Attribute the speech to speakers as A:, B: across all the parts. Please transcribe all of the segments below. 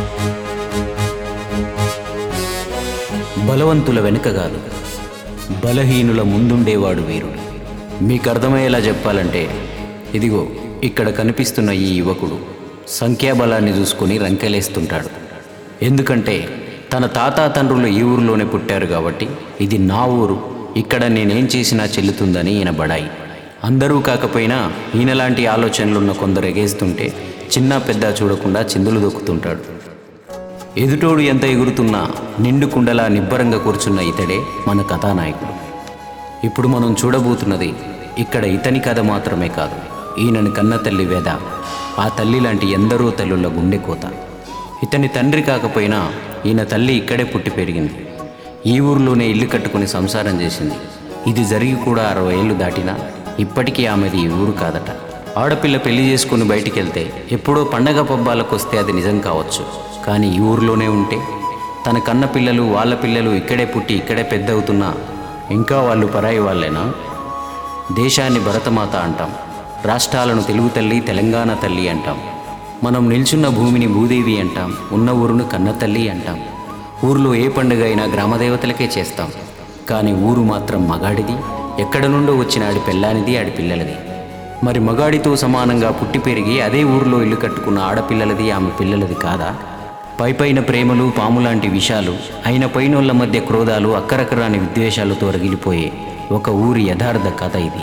A: బలవంతుల వెనుక కాదు బలహీనుల ముందుండేవాడు వీరుడు మీకు అర్థమయ్యేలా చెప్పాలంటే ఇదిగో ఇక్కడ కనిపిస్తున్న ఈ యువకుడు సంఖ్యాబలాన్ని చూసుకొని రంకెలేస్తుంటాడు ఎందుకంటే తన తాతా తండ్రులు ఈ ఊరిలోనే పుట్టారు కాబట్టి ఇది నా ఊరు ఇక్కడ నేనేం చేసినా చెల్లుతుందని ఈయన బడాయి అందరూ కాకపోయినా ఈయనలాంటి ఆలోచనలున్న కొందరు ఎగేస్తుంటే చిన్న పెద్ద చూడకుండా చిందులు దొక్కుతుంటాడు ఎదుటోడు ఎంత ఎగురుతున్నా నిండు కుండలా నిబ్బరంగా కూర్చున్న ఇతడే మన కథానాయకుడు ఇప్పుడు మనం చూడబోతున్నది ఇక్కడ ఇతని కథ మాత్రమే కాదు ఈయనని కన్న తల్లి వేద ఆ తల్లి లాంటి ఎందరో తల్లుల గుండె కోత ఇతని తండ్రి కాకపోయినా ఈయన తల్లి ఇక్కడే పుట్టి పెరిగింది ఈ ఊరిలోనే ఇల్లు కట్టుకుని సంసారం చేసింది ఇది జరిగి కూడా అరవై ఏళ్ళు దాటినా ఇప్పటికీ ఆమెది ఈ ఊరు కాదట ఆడపిల్ల పెళ్లి చేసుకుని బయటికి వెళ్తే ఎప్పుడో పండగ పబ్బాలకు వస్తే అది నిజం కావచ్చు కానీ ఈ ఊరిలోనే ఉంటే తన కన్న పిల్లలు వాళ్ళ పిల్లలు ఇక్కడే పుట్టి ఇక్కడే పెద్ద అవుతున్నా ఇంకా వాళ్ళు పరాయి వాళ్ళేనా దేశాన్ని భరతమాత అంటాం రాష్ట్రాలను తెలుగు తల్లి తెలంగాణ తల్లి అంటాం మనం నిల్చున్న భూమిని భూదేవి అంటాం ఉన్న ఊరును కన్న తల్లి అంటాం ఊర్లో ఏ పండుగ అయినా గ్రామదేవతలకే చేస్తాం కానీ ఊరు మాత్రం మగాడిది ఎక్కడ నుండో వచ్చిన ఆడి పెళ్ళానిది ఆడి పిల్లలది మరి మగాడితో సమానంగా పుట్టి పెరిగి అదే ఊరిలో ఇల్లు కట్టుకున్న ఆడపిల్లలది ఆమె పిల్లలది కాదా పైపైన ప్రేమలు పాములాంటి విషాలు అయిన పైనోళ్ల మధ్య క్రోధాలు అక్కరకరాని విద్వేషాలతో రగిలిపోయే ఒక ఊరి యథార్థ కథ ఇది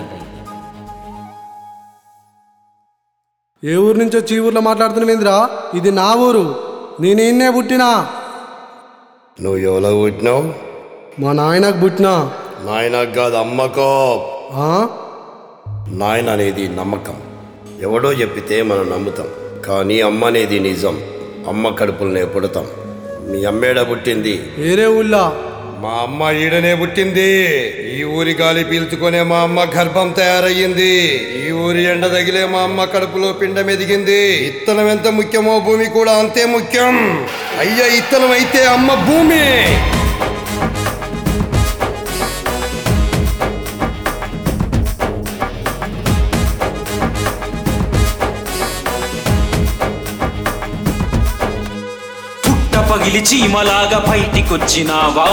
B: ఏ ఊరు నుంచి వచ్చి ఈ ఊర్లో మాట్లాడుతున్నావేంద్రా ఇది నా ఊరు నేను ఈయన్నే పుట్టినా
C: నువ్వు ఎవరో పుట్టినావు
B: మా నాయనకు పుట్టినా
C: నాయనకు కాదు అమ్మకో
B: ఆ?
C: నాయన అనేది నమ్మకం ఎవడో చెప్పితే మనం నమ్ముతాం కానీ అమ్మ అనేది నిజం అమ్మ కడుపులనే పుడతాం మీ అమ్మేడ పుట్టింది
B: వేరే ఊళ్ళో
C: మా అమ్మ ఈడనే పుట్టింది ఈ ఊరి గాలి పీల్చుకునే మా అమ్మ గర్భం తయారయ్యింది ఈ ఊరి ఎండ తగిలే మా అమ్మ కడుపులో పిండం ఎదిగింది ఇత్తనం ఎంత ముఖ్యమో భూమి కూడా అంతే ముఖ్యం అయ్య ఇత్తనం అయితే అమ్మ భూమి
D: పుట్ట పగిలి చీమలాగా బయటికొచ్చినావా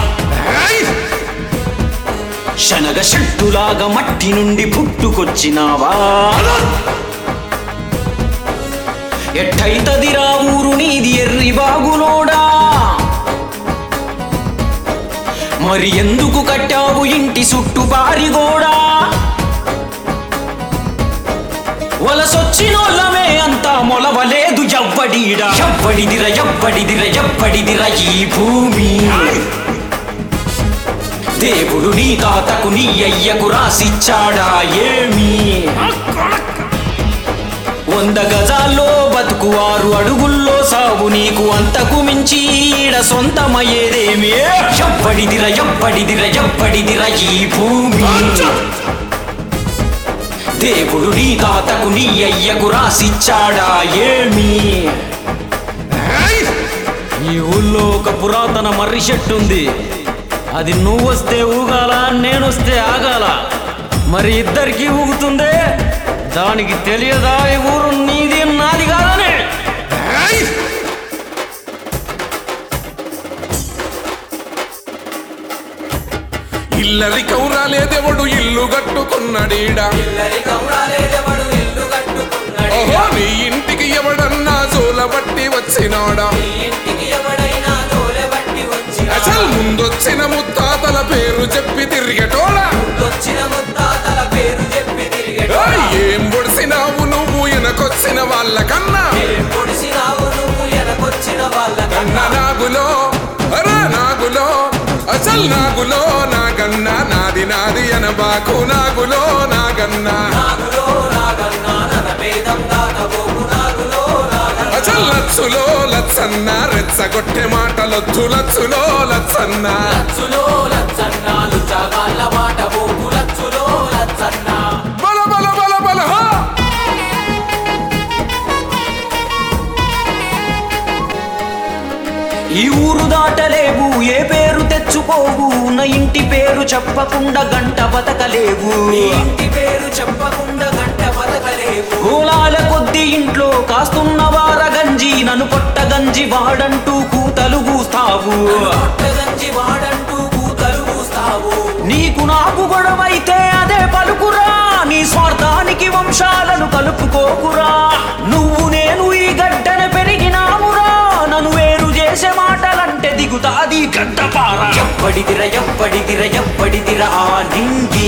D: శనగ చెట్టులాగా మట్టి నుండి పుట్టుకొచ్చినావా ఎట్టయితదిరా ఊరు నీది ఎర్రి బాగులోడా మరి ఎందుకు కట్టావు ఇంటి చుట్టూ పారిగోడా వలసొచ్చినోళ్ళమే అంతా మొలవలేదు ఎవ్వడీడా ఎవ్వడిదిర ఎవ్వడిదిర ఎవ్వడిదిర ఈ భూమి దేవుడు నీ తాతకు నీ అయ్యకు రాసిచ్చాడా ఏమి వంద గజాల్లో బతుకువారు అడుగుల్లో సాగు నీకు అంతకు మించి ఈడ సొంతమయ్యేదేమి ఎవ్వడిదిర ఎవ్వడిదిర ఎవ్వడిదిర ఈ భూమి దేవుడు నీ తాతకు నీ అయ్యకు రాసిచ్చాడా ఏమి ఈ ఊళ్ళో ఒక పురాతన మర్రి చెట్టు ఉంది అది నువ్వు వస్తే ఊగాల నేను వస్తే ఆగాల మరి ఇద్దరికి ఊగుతుందే దానికి తెలియదా ఈ ఊరు నీది నాది కాదని
E: ఇల్లరి కౌరాలేదెవడు ఇల్లు కట్టుకున్నాడీడా ఓహో నీ ఇంటికి ఎవడన్నా బట్టి వచ్చినాడా అసలు ముందొచ్చిన ముత్తాతల పేరు చెప్పి తిరిగటోడా ఏయ్, ఏం పొడిసినావు నువ్వు వెనకొచ్చిన వాళ్ళకన్నా కన్న నాగులో అరే నాగులో అసలు నాగులో నాగన్నా నాది నాది అనబాకు నాగులో నాగన్నా అసలు లచ్చులో లచ్చన్న రెచ్చగొట్టె మాటలొచ్చు లచ్చులో లచ్చన్న బల బల బల బల హా
D: ఈ ఊరు దాటలేవు ఏ పేరు తెచ్చుకోవు నా ఇంటి పేరు చెప్పకుండా గంట బతకలేవు ఇంటి పేరు చెప్పకుండా గంట బతకలేవు కులాల కొద్ది ఇంట్లో కాస్తున్న వార గంజి నన్ను పొట్టగా దంచి వాడంటూ కూతలు కూస్తావు
F: దంచి వాడంటూ కూతలు కూస్తావు
D: నీకు నాకు గొడవైతే అదే పలుకురా నీ స్వార్థానికి వంశాలను కలుపుకోకురా నువ్వు నేను ఈ గడ్డన పెరిగినామురా నన్ను వేరు చేసే మాటలంటే దిగుతాది గడ్డపారా
F: ఎప్పటిదిర ఎప్పటిదిర ఎప్పటిదిర ఆ నింగి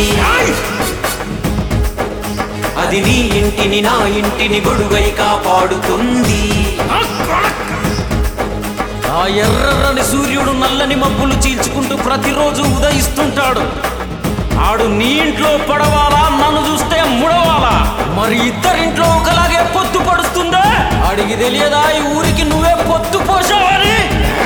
F: అది నీ ఇంటిని నా ఇంటిని గొడుగై కాపాడుతుంది
D: ఆ ఎర్రని సూర్యుడు నల్లని మబ్బులు చీల్చుకుంటూ ప్రతిరోజు ఉదయిస్తుంటాడు ఆడు నీ ఇంట్లో పడవాలా నన్ను చూస్తే ముడవాలా మరి ఇద్దరింట్లో ఒకలాగే పొత్తు పడుస్తుందా అడిగి తెలియదా ఈ ఊరికి నువ్వే పొత్తు పోసావని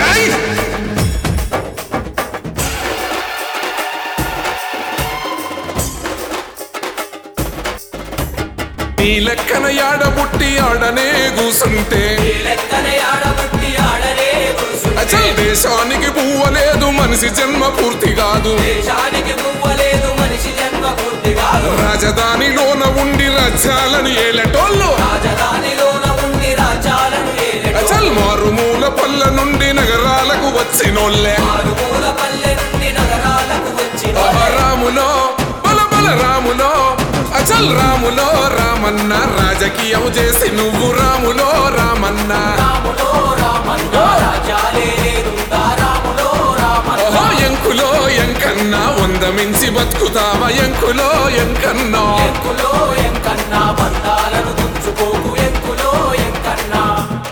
E: నీ లెక్కన యాడబుట్టి ఆడనే కూసుంటే
F: లెక్కనే ఆడబట్టి ఆడరే గురుసు
E: అచల్ దేశానికి పువ్వలేదు మనిషి జన్మ పూర్తి కాదు
F: దేశానికి పువ్వలేదు మనిషి జన్మ పూర్తి కాదు
E: రాజధానిలోన ఉండి రాజ్యాలను ఏలటోళ్ళు
F: రాజధానిలోన ఉండి రాజ్యాలను ఏలెడు
E: అచల్ మారుమూల పల్ల నుండి నగరాలకు వచ్చినోళ్ళే
F: మారుమూల పల్లె నుండి నగరాలకు వచ్చి
E: ఆహా రాములో బల బల రాములో అచల్ రాములో రామన్న రాజకీయం చేసి నువ్వు రాములో రామన్న
F: రాములో రామన్న రాజ్యాలే లేదుందా రాములో రామన్న
E: ఓహో ఎంకులో ఎంకన్నా వందమించి బతుకుతావా ఎంకులో ఎంకన్నా
F: ఎక్కులో ఎంకన్నా బంధాలను తుంచుకోకు ఎక్కులో ఎంకన్నా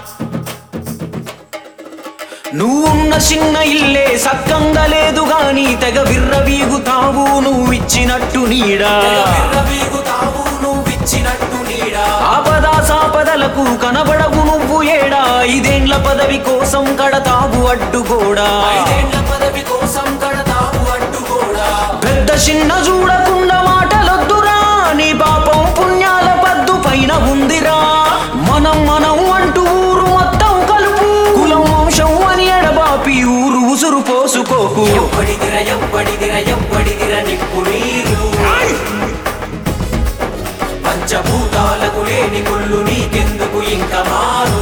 D: నువ్వున్న చిన్న ఇల్లే సక్కంగా లేదు గాని తెగ విర్రవీగుతావు నువ్వు ఇచ్చినట్టు నీడా
F: విర్రవీగుతావు నువ్విచ్చినట్టు నీడా
D: ఆపదా సాపదలకు కనబడవు నువ్వు ఏడా ఐదేండ్ల పదవి కోసం కడతావు అడ్డుగోడా
F: ఐదేళ్ల పదవి కోసం కడతావు అడ్డుగోడా
D: పెద్ద చిన్న చూడకుండా మాటలొద్దురా నీ పాపం పుణ్యాల పద్దు పైన ఉందిరా మనం మనం అంటూ ఊరు మొత్తం కలుపు కులం వంశం అని ఎడబాపి ఊరు ఉసురు పోసుకోకు
F: ఎప్పటిదిర ఎప్పటిదిర ఎప్పటిదిర నిప్పు నీరు పంచభూతాలకు లేని కుళ్ళు నీకెందుకు ఇంకా మారు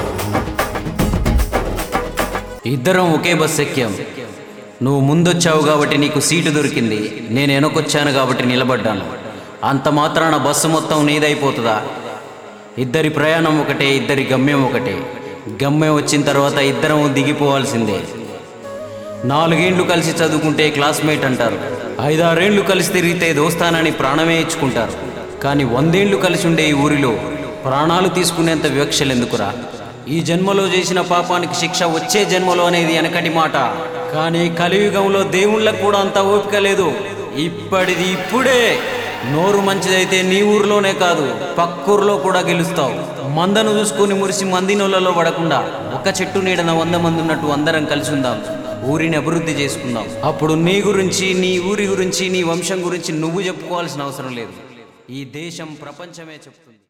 A: ఇద్దరం ఒకే బస్ ఎక్కాం నువ్వు ముందొచ్చావు కాబట్టి నీకు సీటు దొరికింది నేను వెనకొచ్చాను కాబట్టి నిలబడ్డాను అంత మాత్రాన బస్సు మొత్తం నీదైపోతుందా ఇద్దరి ప్రయాణం ఒకటే ఇద్దరి గమ్యం ఒకటే గమ్యం వచ్చిన తర్వాత ఇద్దరం దిగిపోవాల్సిందే నాలుగేండ్లు కలిసి చదువుకుంటే క్లాస్మేట్ అంటారు ఐదారేండ్లు కలిసి తిరిగితే దోస్తానని ప్రాణమే ఇచ్చుకుంటారు కానీ వందేండ్లు కలిసి ఉండే ఈ ఊరిలో ప్రాణాలు తీసుకునేంత వివక్షలు ఎందుకురా ఈ జన్మలో చేసిన పాపానికి శిక్ష వచ్చే జన్మలో అనేది వెనకటి మాట కానీ కలియుగంలో దేవుళ్ళకు కూడా అంత ఓపిక లేదు ఇప్పటిది ఇప్పుడే నోరు మంచిదైతే నీ ఊర్లోనే కాదు పక్కూర్లో కూడా గెలుస్తావు మందను చూసుకొని మురిసి మంది నోళ్ళలో పడకుండా ఒక చెట్టు నీడన వంద మంది ఉన్నట్టు అందరం కలిసి ఉందాం ఊరిని అభివృద్ధి చేసుకుందాం అప్పుడు నీ గురించి నీ ఊరి గురించి నీ వంశం గురించి నువ్వు చెప్పుకోవాల్సిన అవసరం లేదు ఈ దేశం ప్రపంచమే చెప్తుంది